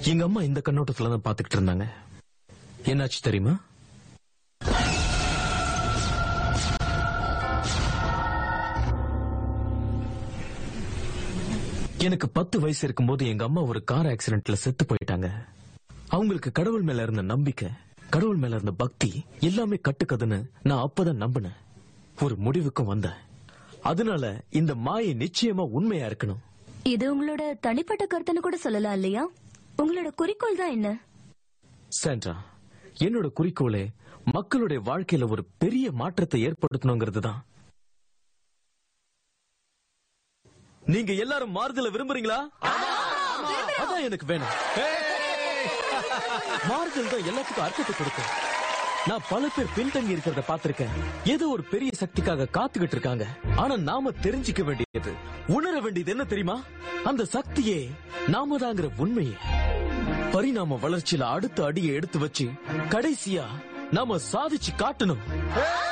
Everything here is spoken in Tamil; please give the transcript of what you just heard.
எங்க அம்மா இந்த கண்ணோட்டத்துல தான் பாத்துக்கிட்டு இருந்தாங்க என்னாச்சு தெரியுமா எனக்கு பத்து வயசு இருக்கும்போது எங்க அம்மா ஒரு கார் ஆக்சிடென்ட்ல செத்து போயிட்டாங்க அவங்களுக்கு கடவுள் மேல இருந்த நம்பிக்கை கடவுள் மேல இருந்த பக்தி எல்லாமே கட்டுக்கதுன்னு நான் அப்பதான் நம்பினேன் ஒரு முடிவுக்கும் வந்தேன் அதனால இந்த மாயை நிச்சயமா உண்மையா இருக்கணும் இது உங்களோட தனிப்பட்ட கருத்துன்னு கூட சொல்லலாம் இல்லையா உங்களோட குறிக்கோள் தான் என்ன சாண்ட்ரா என்னோட குறிக்கோளே மக்களுடைய வாழ்க்கையில ஒரு பெரிய மாற்றத்தை ஏற்படுத்தணுங்கிறது தான் நீங்க எல்லாரும் மாறுதல விரும்புறீங்களா அதான் எனக்கு வேணும் மாறுதல் தான் எல்லாத்துக்கும் அர்த்தத்தை கொடுக்கும் நான் பல பேர் பின்தங்கி இருக்கிறத பார்த்திருக்கேன் ஏதோ ஒரு பெரிய சக்திக்காக காத்துக்கிட்டு இருக்காங்க ஆனா நாம தெரிஞ்சுக்க வேண்டியது உணர வேண்டியது என்ன தெரியுமா அந்த சக்தியே நாம தாங்கிற உண்மையே பரிணாம வளர்ச்சியில அடுத்த அடியை எடுத்து வச்சு கடைசியா நாம சாதிச்சு காட்டணும்